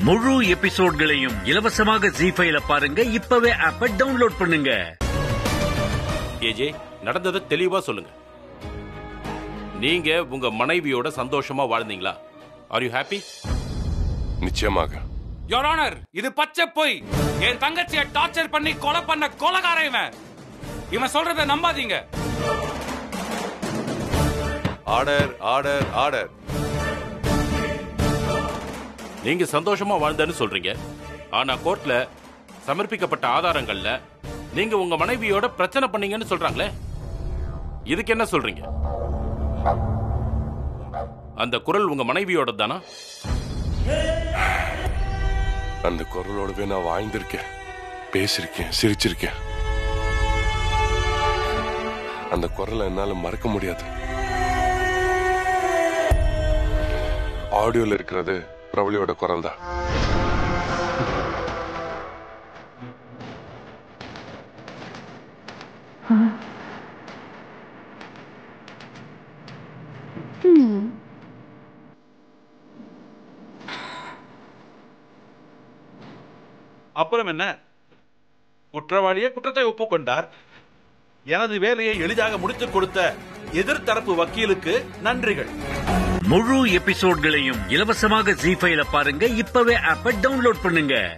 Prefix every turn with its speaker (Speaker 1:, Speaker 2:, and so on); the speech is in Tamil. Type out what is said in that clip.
Speaker 1: முழு எபிசோட்களையும் இலவசமாக ஜி ஃபைல பாருங்க இப்பவே ஆப்ப டவுன்லோட் பண்ணுங்க
Speaker 2: ஏஜே நடந்ததை தெளிவா சொல்லுங்க நீங்க உங்க மனைவியோட சந்தோஷமா வாழ்ந்தீங்களா ஆர் யூ ஹாப்பி
Speaker 3: நிச்சயமாக
Speaker 4: யோர் ஆனர் இது பச்சை பொய் என் தங்கச்சியை டார்ச்சர் பண்ணி கொலை பண்ண கொலகாரன் இவன் இவன் சொல்றத நம்பாதீங்க
Speaker 3: ஆர்டர் ஆர்டர் ஆர்டர்
Speaker 2: நீங்க சந்தோஷமா வாழ்ந்தேன்னு சொல்றீங்க ஆனா கோர்ட்ல சமர்ப்பிக்கப்பட்ட ஆதாரங்கள்ல நீங்க உங்க மனைவியோட பிரச்சனை பண்ணீங்கன்னு சொல்றாங்களே இதுக்கு என்ன சொல்றீங்க அந்த குரல் உங்க மனைவியோட தானா
Speaker 3: அந்த குரலோடவே நான் வாழ்ந்திருக்கேன் பேசிருக்கேன் சிரிச்சிருக்கேன் அந்த குரலை என்னால மறக்க முடியாது ஆடியோல இருக்கிறது பிரபலியோட குரல் தான்
Speaker 5: அப்புறம் என்ன குற்றவாளியே குற்றத்தை ஒப்புக்கொண்டார் எனது வேலையை எளிதாக முடித்துக் கொடுத்த எதிர்த்தரப்பு வக்கீலுக்கு நன்றிகள்
Speaker 1: முழு எபிசோட்களையும் இலவசமாக ஜி ஃபைல பாருங்க இப்பவே ஆப்ப டவுன்லோட் பண்ணுங்க